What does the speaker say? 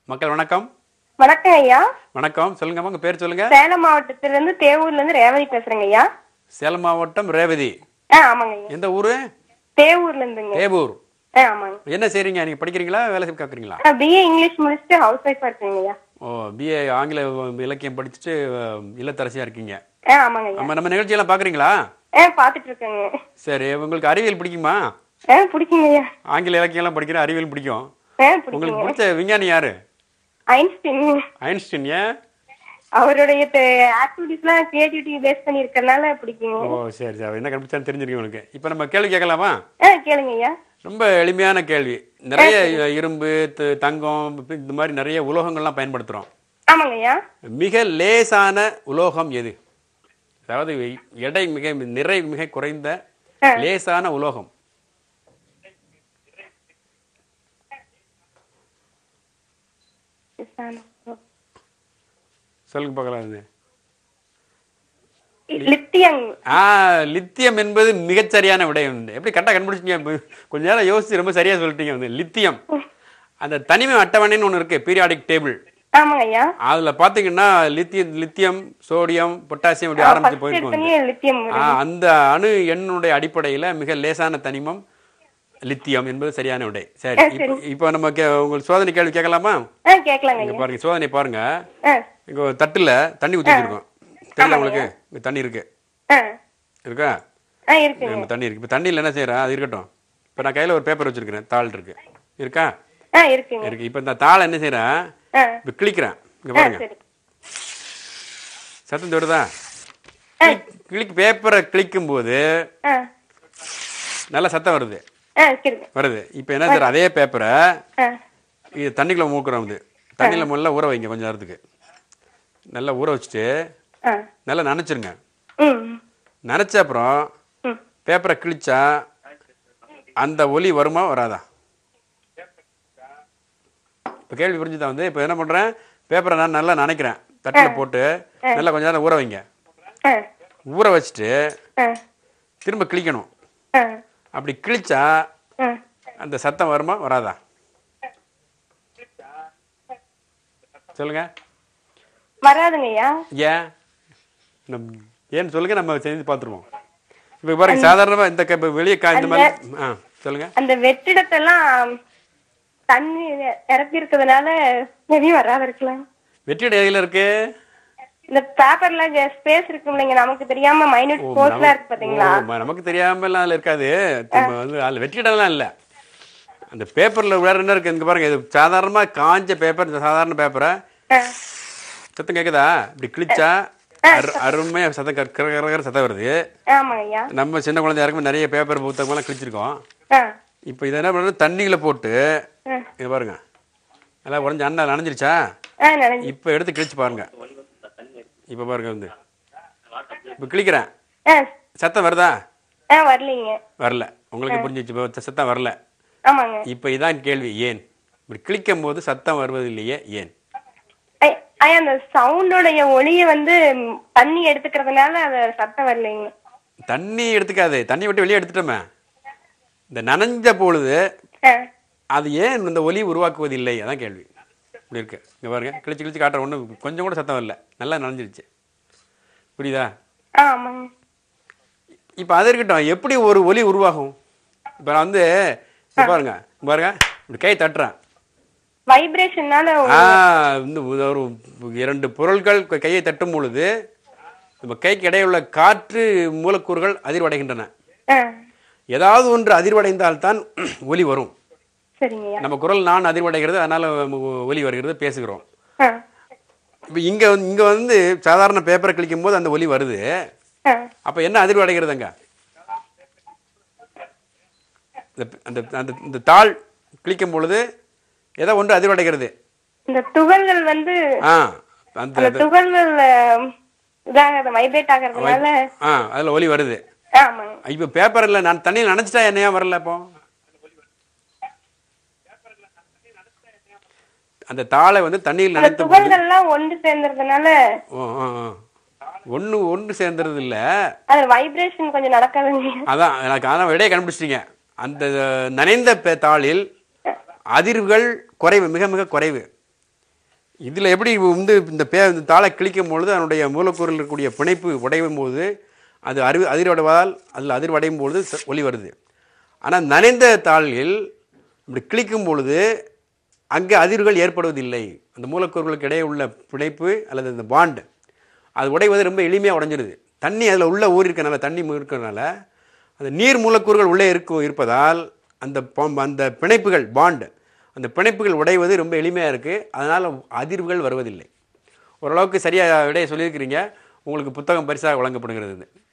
மக்கள் வணக்கம் வணக்கம் ஐயா வணக்கம் சொல்லுங்கம்மா உங்க பேர் சொல்லுங்க சேலம் மாவட்டத்துல இருந்து தேவூர்ல இருந்து ரேவதி பேசுறேங்க ஐயா சேலம் மாவட்டம் ரேவதி ஆ ஆமாங்க ஐயா எந்த ஊரு தேவூர்ல இருந்துங்க தேவூர் ஆ ஆமாங்க என்ன செய்றீங்க நீங்க படிக்கிறீங்களா வேலை கேட்குறீங்களா நான் பிஏ இங்கிலீஷ் முடிச்சுட்டு ஹவுஸ் ஒய்ஃபா இருக்கேங்க ஐயா ஓ பிஏ ஆங்கில இலக்கியம் படிச்சுட்டு அஹ், இல்லத்தரசியா இருக்கீங்க ஆ ஆமாங்க ஐயா நம்ம நம்ம நிகழ்ச்சியெல்லாம் பாக்குறீங்களா ஆ பாத்துட்டு இருக்கேங்க சரி உங்களுக்கு அறிவியல் பிடிக்குமா ஆ பிடிக்குங்க ஐயா ஆங்கில இலக்கியம்லாம் படிக்கிற அறிவியல் பிடிக்கும் ஆ பிடிக்குங்க உங்களுக்கு பிடிச்ச விஞ்ஞானி யாரு ஐன்ஸ்டீன் ஐன்ஸ்டீன் ஏன் அவருடைய ஆக்டிவிட்டிஸ்லாம் கிரியேட்டிவிட்டி பேஸ் பண்ணி இருக்கறனால பிடிக்குங்க ஓ சரி சரி என்ன கண்டுபிடிச்சான்னு தெரிஞ்சிருக்கு உங்களுக்கு இப்போ நம்ம கேள்வி கேட்கலாமா ஆ கேளுங்க ஐயா ரொம்ப எளிமையான கேள்வி நிறைய இரும்பு த- தங்கம் இந்த மாதிரி நிறைய உலோகங்கள்லாம் பயன்படுத்துறோம் ஆமாங்க ஐயா மிக லேசான உலோகம் எது அதாவது எடை மிக நிறை மிக குறைந்த ஆ. லேசான உலோகம் சொல்லுங்க பார்க்கலாம் அது. லித்தியங் ஆ லித்தியம் என்பது மிகச்சரியான விடை வந்து எப்படி கரெக்டாக கண்டுபிடிச்சிங்க இப்ப கொஞ்ச நேரம் யோசிச்சு ரொம்ப சரியா சொல்லிட்டீங்க வந்து லித்தியம் அந்த தனிமை அட்டவணைன்னு ஒன்று இருக்கு பீரியாடிக் டேபிள் ஆமாங்க ஐயா அதுல பாத்தீங்கன்னா லித்தியம் லித்தியம் சோடியம் பொட்டாசியம் இப்படி ஆரம்பிச்சு ஃபர்ஸ்ட் போயிருக்கும் வந்து. எடுத்தனே லித்தியம் ஆ, அந்த அணு எண்ணுடைய அடிப்படையில மிக லேசான தனிமம் லித்தியம் என்பது சரியான விடை சரி இப்போ இப்போ நம்ம கே- உங்களுக்கு சோதனை கேள்வி கேட்கலாமா ஆ கேட்கலாங்க இங்க ஐயா பாருங்க சோதனை பாருங்க ஆ இங்க ஒரு தட்டுல தண்ணி ஊத்தி வச்சிருக்கோம் தெரியல உங்களுக்கு இங்க தண்ணி இருக்கு ஆ இருக்கா ஆ இருக்குங்க நம்ம தண்ணி இருக்கு இப்போ தண்ணியில் என்ன செய்யறேன் அது இருக்கட்டும் இப்போ நான் கையில ஒரு பேப்பர் வச்சிருக்கிறேன் தாள் இருக்கு இருக்கா ஆ இருக்குங்க இருக்கு இப்போ இந்த தாளை என்ன செய்யறேன் ஆ இப்போ கிளிக்கிறேன் இங்க ஆ பாருங்க சரி சத்தம் தருதா ஆ கிளிக் பேப்பரை கிளிக்கும் போது ஆ நல்ல சத்தம் வருது ஆ சரிங்க வருது இப்போ என்ன சார் அதே பேப்பரை ஆ இது தண்ணிக்குள்ள மூக்குறோம் வந்து தண்ணியில் முதல்ல ஊற வைங்க கொஞ்ச நேரத்துக்கு நல்லா ஊற வச்சுட்டு ஆ நல்லா நனைச்சிருங்க ம் நனைச்ச அப்புறம் ம் பேப்பரை கிழிச்சா அந்த ஒலி வருமா வராதா இப்போ கேள்வி புரிஞ்சுதான் வந்து இப்போ என்ன பண்ணுறேன் பேப்பரை நான் நல்லா நனைக்கிறேன் தட்டில் போட்டு நல்லா கொஞ்ச நேரம் ஊற வைங்க ஆ ஊற வச்சுட்டு ஆ திரும்ப கிழிக்கணும் ஆ அப்படி கிழிச்சா ஆ அந்த சத்தம் வருமா வராதா சொல்லுங்க வராதுங்க ஐயா ஏன் நம் ஏன்னு சொல்லுங்க நம்ம செஞ்சு பார்த்துருவோம் இப்போ பாருங்க சாதாரணமாக இந்த க- இப்ப வெளியே கா இந்த மாதிரி ஆ சொல்லுங்க அந்த வெற்றிடத்தெல்லாம் தண்ணி நிரப்பி இருக்கிறதுனால மேபி வராது இருக்கலாம் வெற்றிட எதில் இருக்கு இந்த பேப்பர்ல ஸ்பேஸ் இருக்கும் இல்லைங்க நமக்கு தெரியாம மைனூட் ஓ, ஸ்போர்ட்ஸ்லாம் இருக்கு நமக்கு- பாத்தீங்களா ஓ, நமக்கு தெரியாமலாம் அதில் இருக்காது நம்ம வந்து அதில் வெற்றிடம்லாம் இல்லை அந்த பேப்பரில் வேற என்ன இருக்கு இங்க பாருங்க இது சாதாரணமாக காஞ்ச பேப்பர் இந்த சாதாரண பேப்பரை ஆ, சத்தம் கேட்குதா இப்படி கிழிச்சா அரு அருமையாக சத்தம் கர கர கர கர சத்தம் வருது ஆமாங்க ஐயா நம்ம சின்ன குழந்தையா இருக்கும் நிறைய பேப்பர் புத்தகமெல்லாம் கிழிச்சிருக்கோம் ஆ இப்போ இதை என்ன பண்ணுறது தண்ணியில் போட்டு ஆ. இங்க பாருங்க நல்லா உடஞ்சி அண்ணா நனைஞ்சிருச்சா ஆ நினைஞ்சு இப்போ எடுத்து கிழிச்சு பாருங்க இப்போ பாருங்க வந்து இப்போ கிழிக்கிறேன் ஆ சத்தம் வருதா ஆ வரலீங்க வரல உங்களுக்கு புரிஞ்சிச்சு இப்போ சத்தம் வரல ஆமாங்க இப்போ இதான் கேள்வி ஏன் இப்படி கிளிக்கும் போது சத்தம் வருவதில்லையே ஏன் ஐ- ஐயா அந்த சவுண்டோடைய ஒளிய வந்து ம், தண்ணி எடுத்துக்கிறதுனால அது சத்தம் வரலைங்க தண்ணி எடுத்துக்காது தண்ணி விட்டு வெளியே எடுத்துட்டோமே இந்த நனைஞ்ச பொழுது ஆ அது ஏன் இந்த ஒலி உருவாக்குவதில்லை அதான் கேள்வி இப்படி இருக்கு இங்க பாருங்க கிழிச்சு கிழிச்சு காட்டுற ஒன்று கொஞ்சம் கூட சத்தம் வரல நல்லா நனைஞ்சிருச்சு புரியுதா ஆ ஆமாங்க இப்போ அது இருக்கட்டும் எப்படி ஒரு ஒலி உருவாகும் இப்போ நான் வந்து இங்க பாருங்க இங்க பாருங்க இப்படி கை தட்டுறேன் வைப்ரேஷன்னால ஆ இந்த ஒரு இரண்டு பொருட்கள் க- கையை தட்டும் பொழுது நம்ம கைக்கு இடையுள்ள காற்று மூலக்கூறுகள் அதிர்வடைகின்றன ஆ ஏதாவது ஒன்று அதிர்வடைந்தால்தான் ஒலி வரும் சரிங்க ஐயா நம்ம குரல் நான் அதிர்வடைகிறது அதனால ஒ- ஒலி வருகிறது பேசுகிறோம் ஆ இப்போ இங்க வந்து- இங்க வந்து சாதாரண பேப்பரை கிளிக்கும் போது அந்த ஒலி வருது ஆ அப்ப என்ன அதிர்வடைகிறதுங்க இந்த அந்த அந்த இந்த தாள் கிளிக்கும் பொழுது ஏதோ ஒன்று அதிர்வடைகிறது இந்த துகள்கள் வந்து ஆ அந்த அந்த துகள்கள் அஹ், இதாகிறது வைப்ரேட் ஆகிறதுனால ஆ அதுல ஒலி வருது ஆமாங்க இப்போ பேப்பர்ல நான் தண்ணியில் நினைச்சிட்டா என்னையா வரல இப்போ அந்த தாளை வந்து தண்ணியில் அந்த நனைத்து துகள்கள்லாம் ஒன்று சேர்ந்ததுனால ஒன்று ஒன்று சேர்ந்துறது இல்லை அது வைப்ரேஷன் கொஞ்சம் நடக்காதுங்க அதான் எனக்கு அதான் விடையை கண்டுபிடிச்சிட்டீங்க அந்த நனைந்த பே- தாளில் அதிர்வுகள் குறைவு மிக மிக குறைவு இதில் எப்படி வந்து இந்த பே இந்த தாளை கிழிக்கும் பொழுது அதனுடைய மூலக்கூறில் இருக்கக்கூடிய பிணைப்பு உடையும் போது அது அறிவு அதிர்வடைவதால் அதில் அதிர்வடையும் பொழுது ச- ஒலி வருது ஆனால் நனைந்த தாளில் இப்படி கிழிக்கும் பொழுது அங்கே அதிர்வுகள் ஏற்படுவதில்லை அந்த மூலக்கூறுகளுக்கு இடையே உள்ள பிணைப்பு அல்லது அந்த பாண்டு அது உடைவது ரொம்ப எளிமையாக உடைஞ்சிருது தண்ணி அதில் உள்ள ஊறி இருக்கனால தண்ணி இருக்கிறனால அந்த நீர் மூலக்கூறுகள் உள்ளே இருக்கும் இருப்பதால் அந்த பம்- அந்த பிணைப்புகள் பாண்டு அந்த பிணைப்புகள் உடைவது ரொம்ப எளிமையாக இருக்குது அதனால் அதிர்வுகள் வருவதில்லை ஓரளவுக்கு சரியாக விடைய சொல்லியிருக்கிறீங்க உங்களுக்கு புத்தகம் பரிசாக வழங்கப்படுகிறது இது